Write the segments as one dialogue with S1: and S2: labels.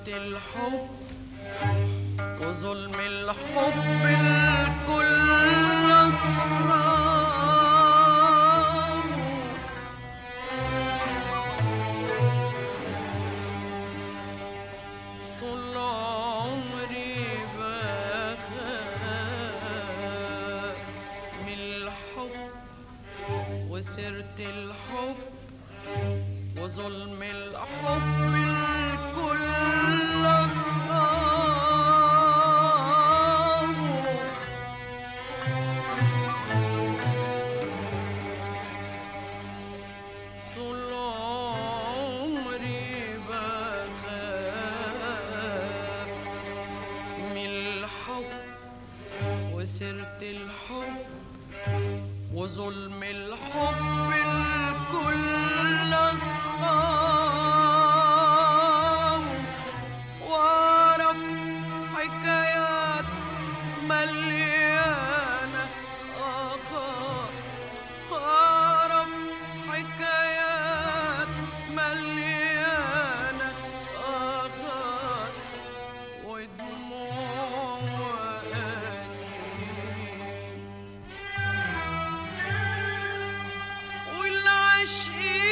S1: الحب وظلم الحب الكل أسرار طول عمري بخاف من الحب وسيرة الحب وظلم الحب الكل أصحابه طول عمري بخاف من الحب وسيرة الحب وظلم الحب الكل أصحاب وأعرف حكايات مليانة آخر أعرف حكايات مليانة آخر ودموع وأنين والعشق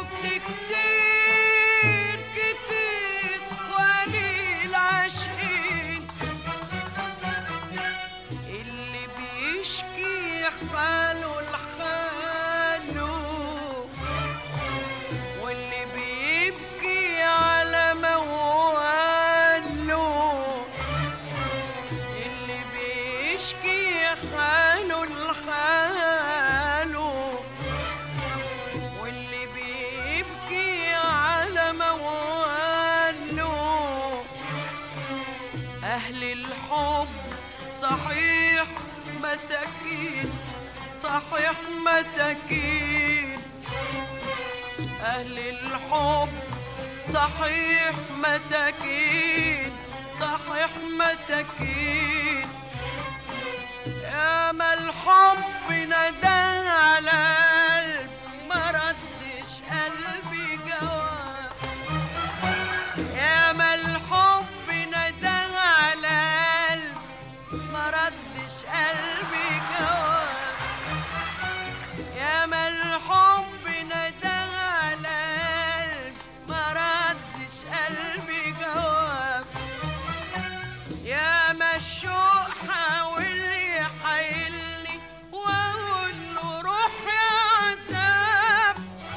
S1: شفت كتير كتير قليل عاشقين اللي بيشكي حاله لحاله واللي بيبكي على مواله اللي بيشكي حاله لحاله واللي بيبكي على مواله أهل الحب صحيح مساكين صحيح مساكين أهل الحب صحيح مساكين صحيح مساكين يا ما الحب ندى على قلب ما ردش قلبي جواب يا ما الحب ندى على قلب ما ردش قلبي جواب يا ما الحب ندى على قلب ما ردش قلبي جواب يا ما الشوق حاول يحايلني واقول له روح يا عذاب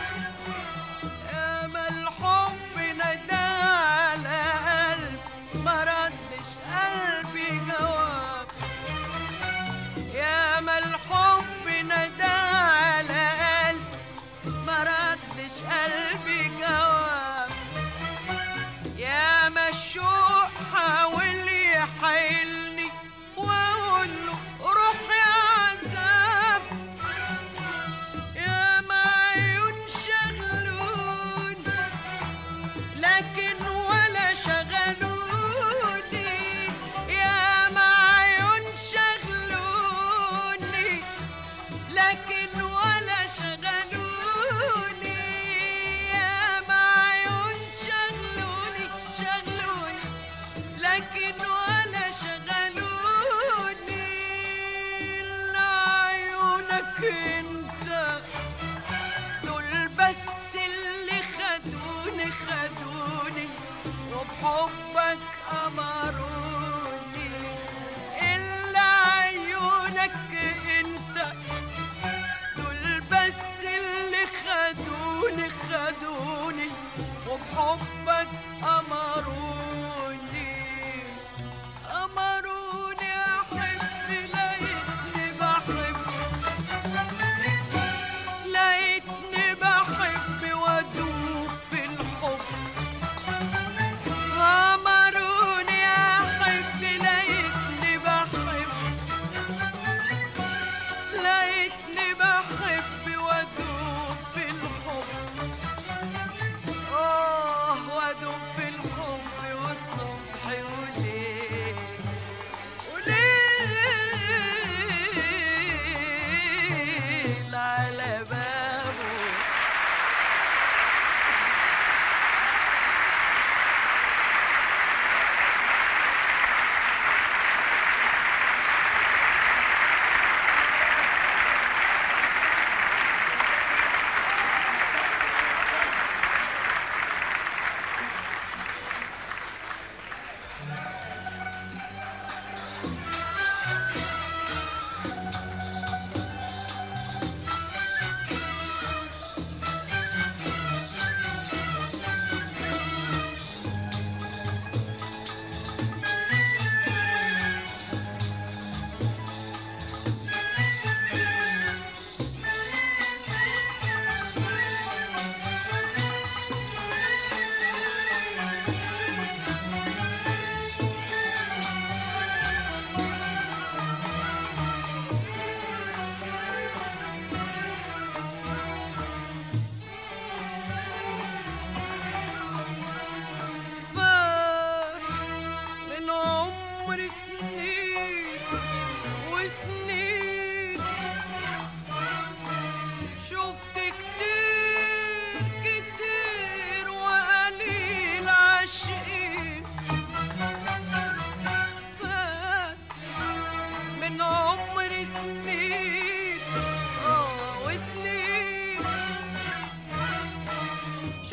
S1: يا ما الحب ندى على قلب ما ردش قلبي جواب يا ما الحب ندى على قلب ما ردش قلبي جواب يا ما الشوق حاول يحايلني واقول له روح يا عذاب يا ما عيون شغلوني لكن ولا شغلوني يا ما عيون شغلوني لكن ولا شغلوني يا ما عيون شغلوني شغلوني لكن ولا شغلوني إلا عيونك انت دول بس اللي خدوني خدوني وبحبك أمروني إلا عيونك انت دول بس اللي خدوني خدوني وبحبك أمروني أمروني أحب لقيتني بحب لقيتني بحب وأدوب في الحب أمروني أحب لقيتني بحب لقيتني بحب وأدوب في الحب آه وأدوب في الحب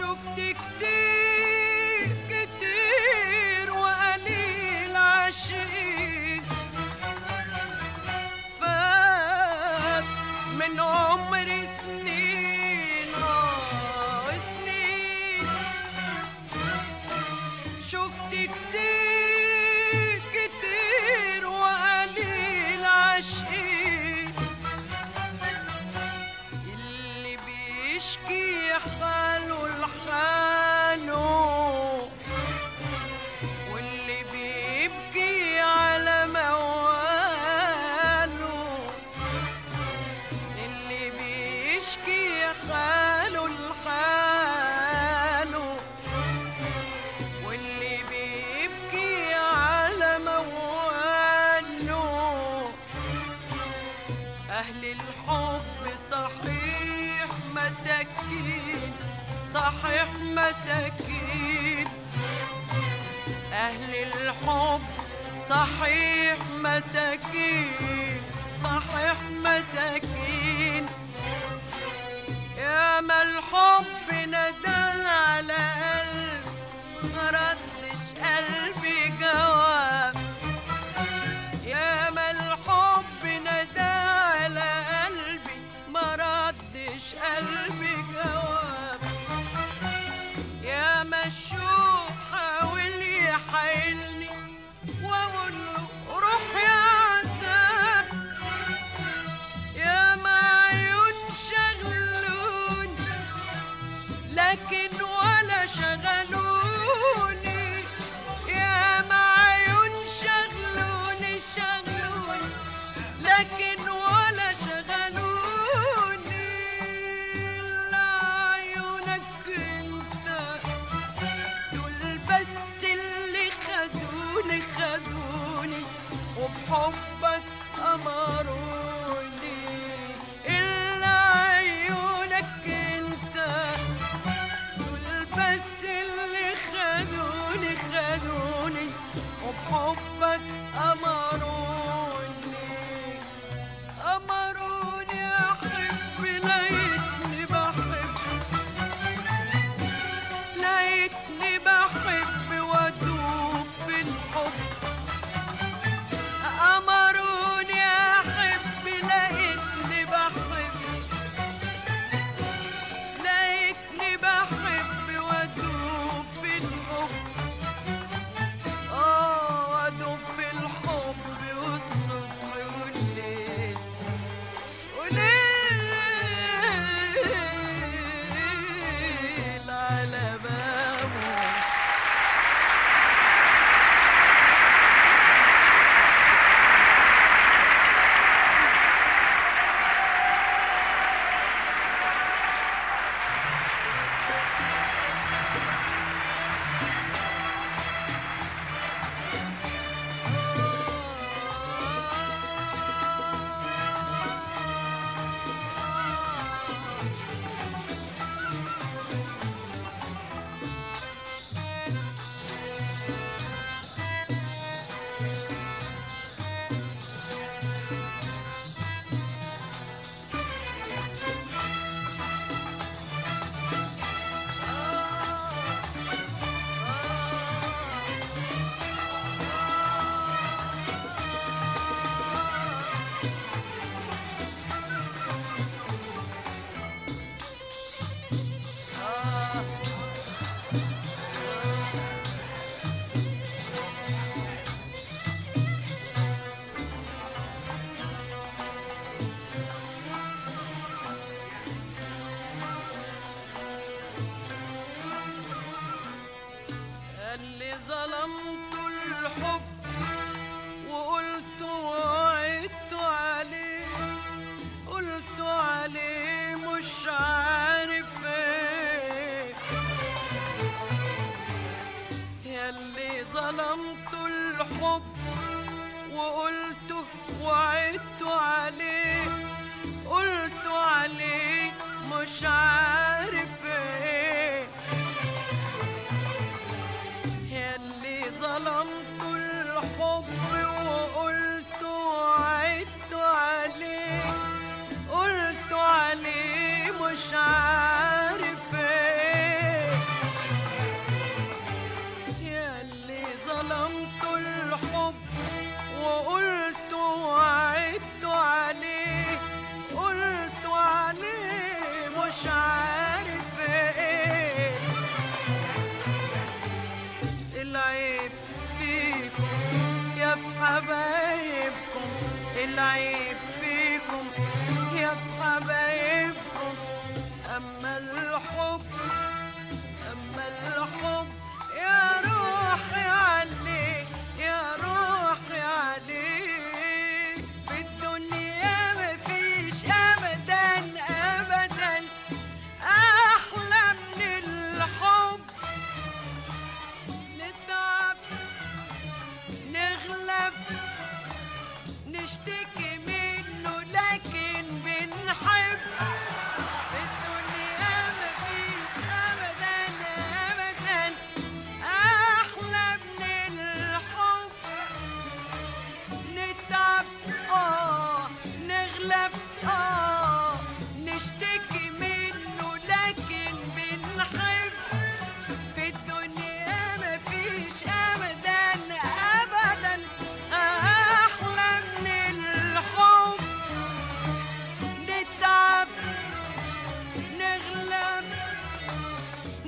S1: شفت كتير كتير وقليل عشيق فات من عمري سنين اه سنين شفت كتير كتير وقليل عشقي اللي بيشكي حاله لحاله واللي بيبكي على مواله اللي بيشكي حاله لحاله واللي بيبكي على مواله أهل الحب صحيح مساكين صحيح مساكين أهل الحب صحيح مساكين صحيح مساكين يا ما الحب ندى على قلب مردش قلبي جواب يا ما الحب ندى على قلبي ما ردش قلبي جواب يا ما الشوق حاول يحايلني واقول له روح يا عذاب يا ما عيون شغلوني لكن ولا شغلوني يا ما عيون شغلوني شغلوني لكن ولا شغلوني إلا عيونك انت دول بس اللي خدوني خدوني وبحبك أمروني إلا عيونك انت دول بس اللي خدوني خدوني وبحبك أمروني أمروني أحب لقيتني بحب لقيتني بحب وأدوب في الحب أمروني أحب لقيتني بحب لقيتني بحب وأدوب في الحب آه وأدوب في الحب والصبح والليل وليل على بابه اللي ظلمت الحب وقلت وعدت عليه قلت عليه مش عارف ايه ياللي ظلمت الحب وقلت وعدت عليه قلت عليه مش عارف ايه ياللي ظلمت الحب وقلت وعدت عليه قلت عليه مش عارف ايه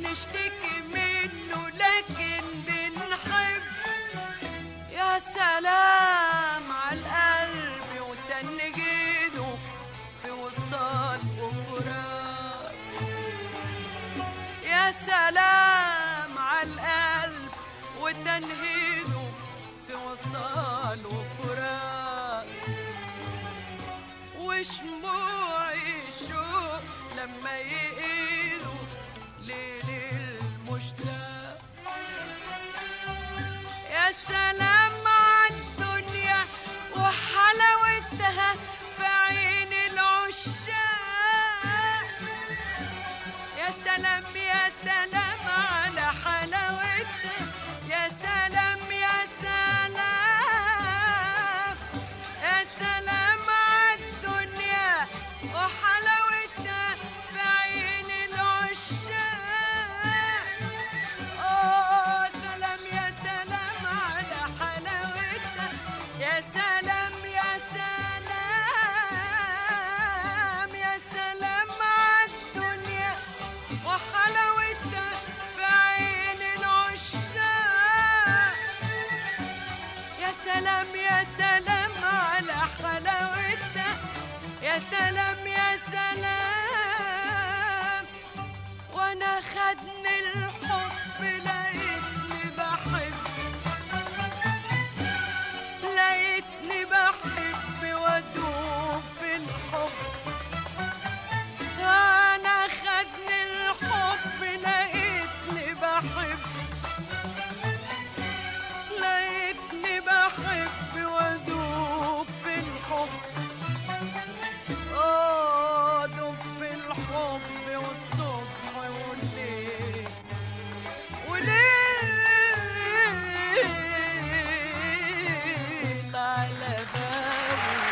S1: نشتكي منه لكن بنحب يا سلام على القلب وتنجيده في وصال وفراق يا سلام على القلب وتنهيده في وصال وفراق وشموع الشوق لما يقيلوا ليل المشتاق يا سلام على الدنيا وحلاوتها في عين العشاق يا سلام يا سلام على حلاوتها يا سلام يا سلام يا سلام على الدنيا وحلاوتها في عين العشاق أوه سلام يا سلام على حلاوتها يا سلام يا سلام يا سلام على الدنيا وحلاوتها في عين العشاق يا سلام يا سلام على حلاوتها يا سلام يا سلام وانا خدني الحب لقيتني بحب لقيتني بحب وادوب في الحب انا خدني الحب لقيتني بحب لقيتني بحب وادوب في الحب اه دوب في الحب والصبح والليل وليل على بالي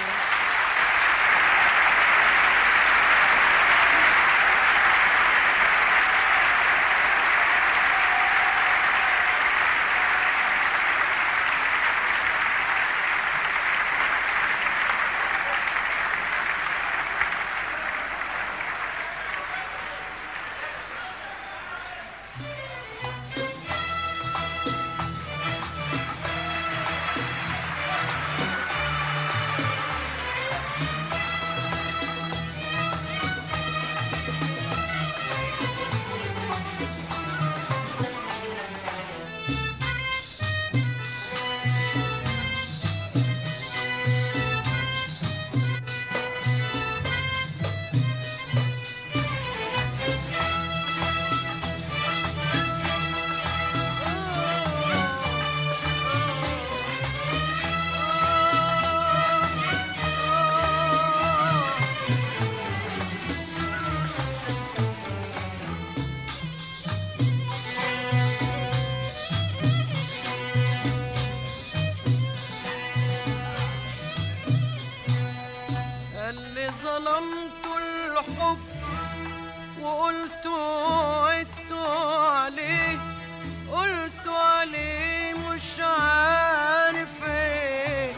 S1: اللي ظلمت الحب وقلت وعدت عليه قلت عليه مش عارف ايه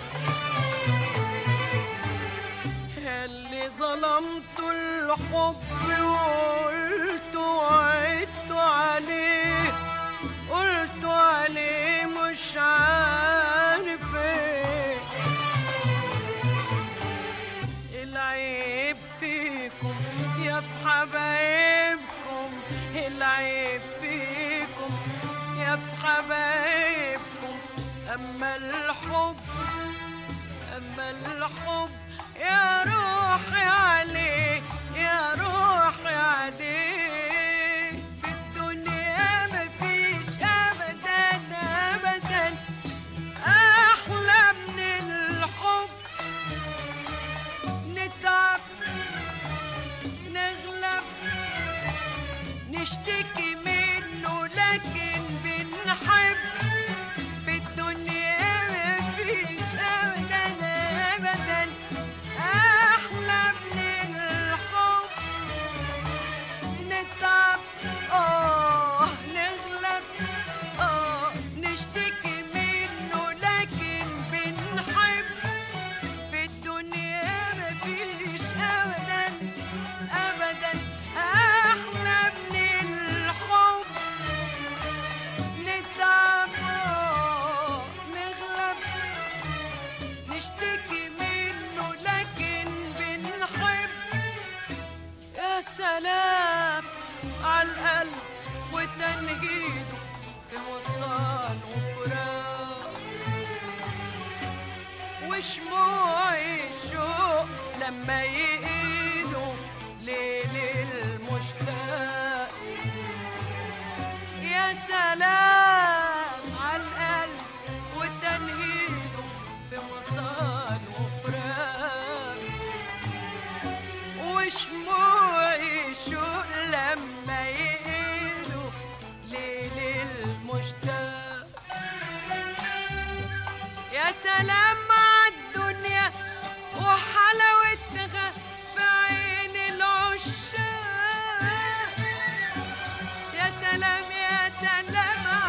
S1: اللي ظلمت الحب وقلت وعدت عليه قلت عليه مش عارف ايه العيب فيكم يا في حبايبكم العيب فيكم يا في حبايبكم أما الحب أما الحب يا روحي عليه يا روحي عليه في الدنيا مفيش أبدا أبدا أحلى من الحب نتعب نغلب نشتكي منه لكن بنحب في الدنيا مفيش ابدا ابدا احلى من الحب نتعب اه نغلب اه نشتكي منه لكن بنحب في الدنيا مفيش ابدا ابدا احلى من الحب يا سلام على القلب وتنهيده في وصال وفراق وشموعي شوق لما يقيلوا ليل المشتاق يا سلام عالدنيا وحلاوتها في عين العشاق يا سلام يا سلام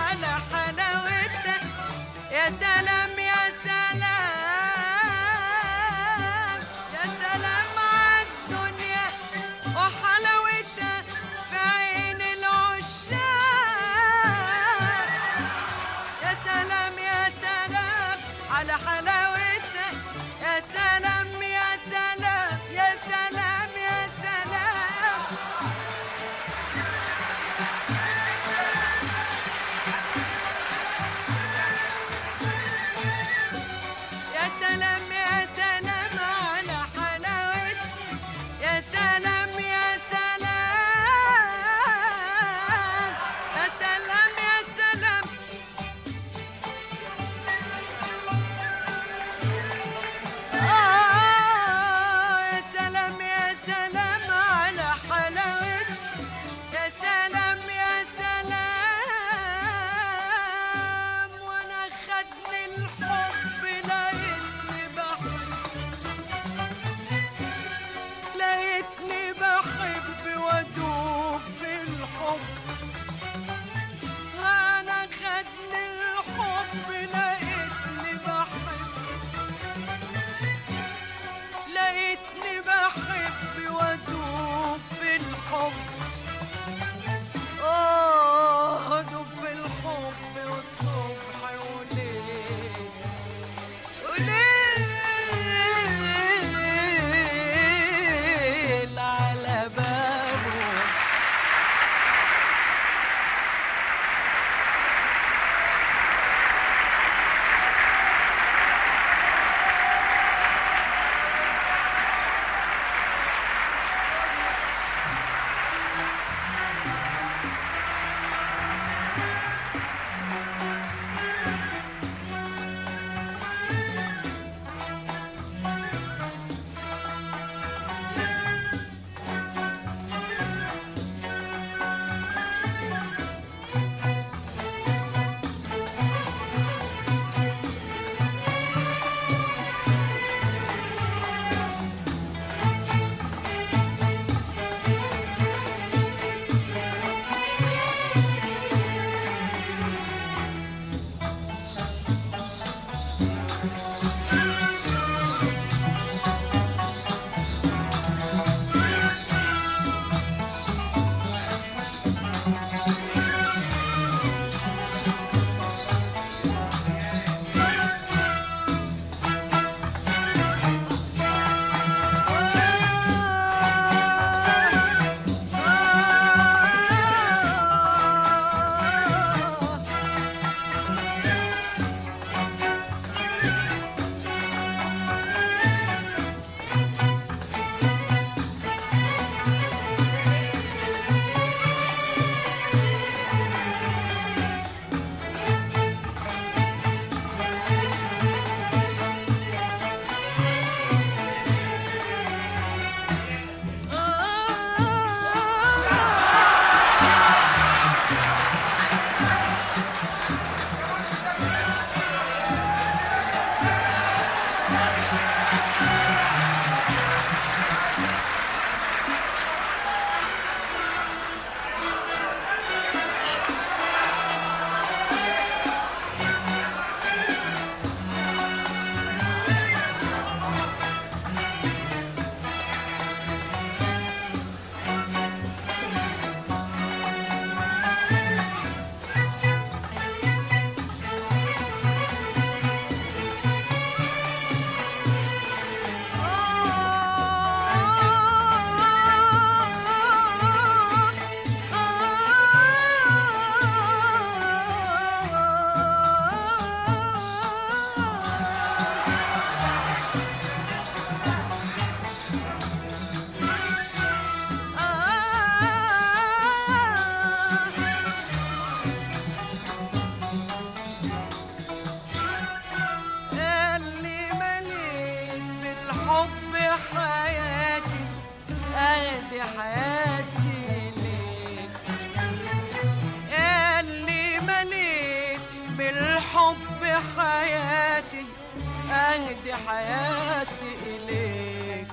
S1: حياتي أهدي حياتي إليك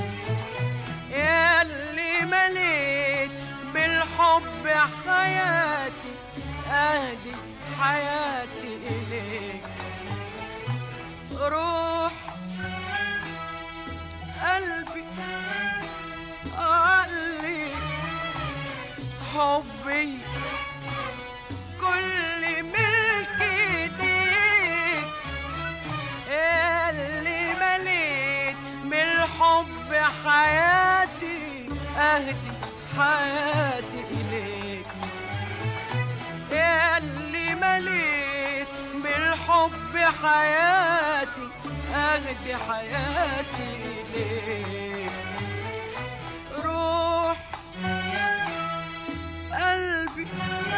S1: يا اللي مليت بالحب حياتي أهدي حياتي إليك روح قلبي عقلي حبي كل ملك ايديك اللي مليت بالحب حياتي اهدي حياتي اليك اللي مليت بالحب حياتي اهدي حياتي اليك روح قلبي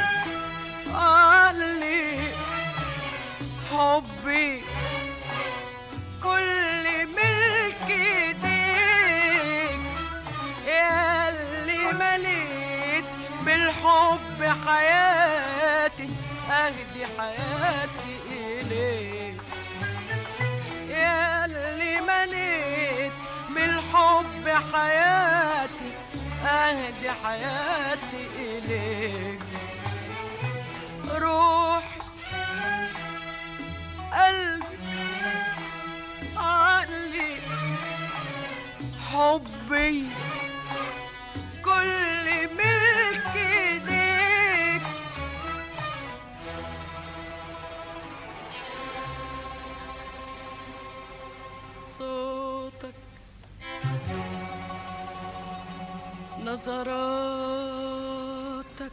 S1: عقلي حبي كل ملك ايديك يا اللي مليت بالحب حياتي اهدي حياتي اليك يا اللي مليت بالحب حياتي اهدي حياتي اليك روح قلبي عقلي حبي كل ملك ايديك صوتك نظراتك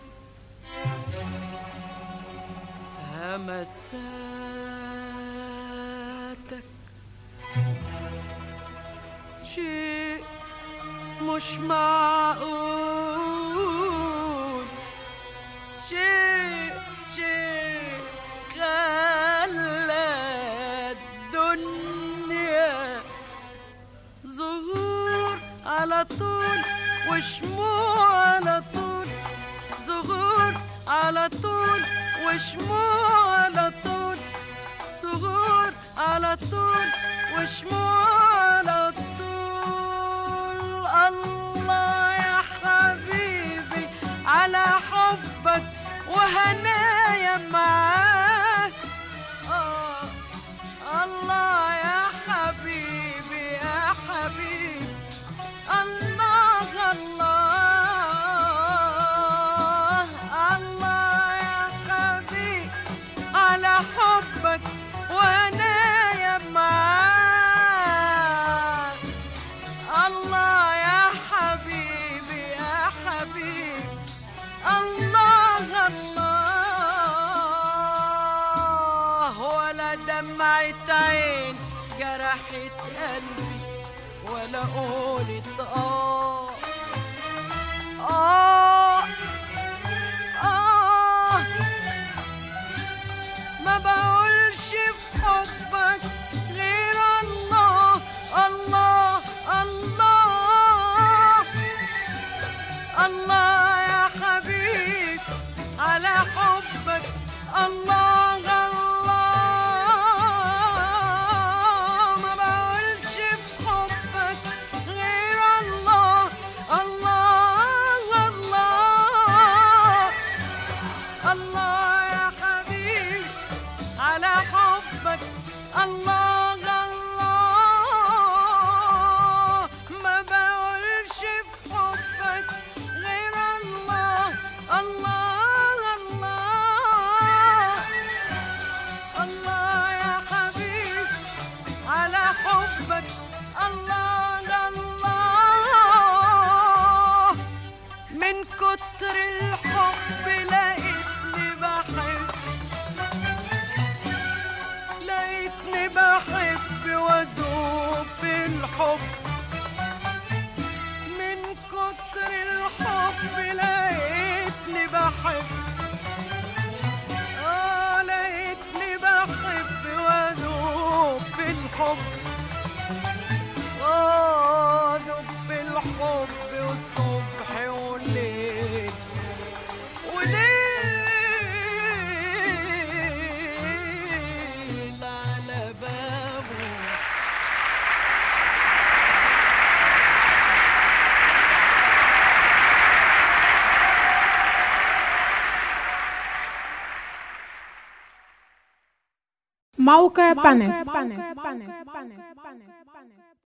S1: همساتك شيء مش معقول شيء شيء خلى الدنيا ظهور على طول وشموع على طول ظهور على طول وشموع على طول ظهور على طول وشموع على طول الله يا حبيبي على حبك وهنايا معاك آه الله يا حبيبي يا حبيبي الله الله الله يا حبيبي على حبك وانا يا معاك الله يا حبيبي يا حبيبي الله الله ولا دمعة عين جرحت قلبي ولا قولت آه آه آه ما بقولش في حبك غير الله الله الله الله يا حبيب على حبك الله الله ما بقولش في حبك غير الله الله الله الله يا حبيب على حبك الله الله ما بقولش في حبك غير الله الله الله الله يا حبيب على حبك الله الله من كتر الحب لقيتني بحب لقيتني بحب وادوب في الحب من كتر الحب لقيتني بحب اه لقيتني بحب وادوب في الحب اه دوب في الحب والصبح والليل وليل
S2: موقع بانل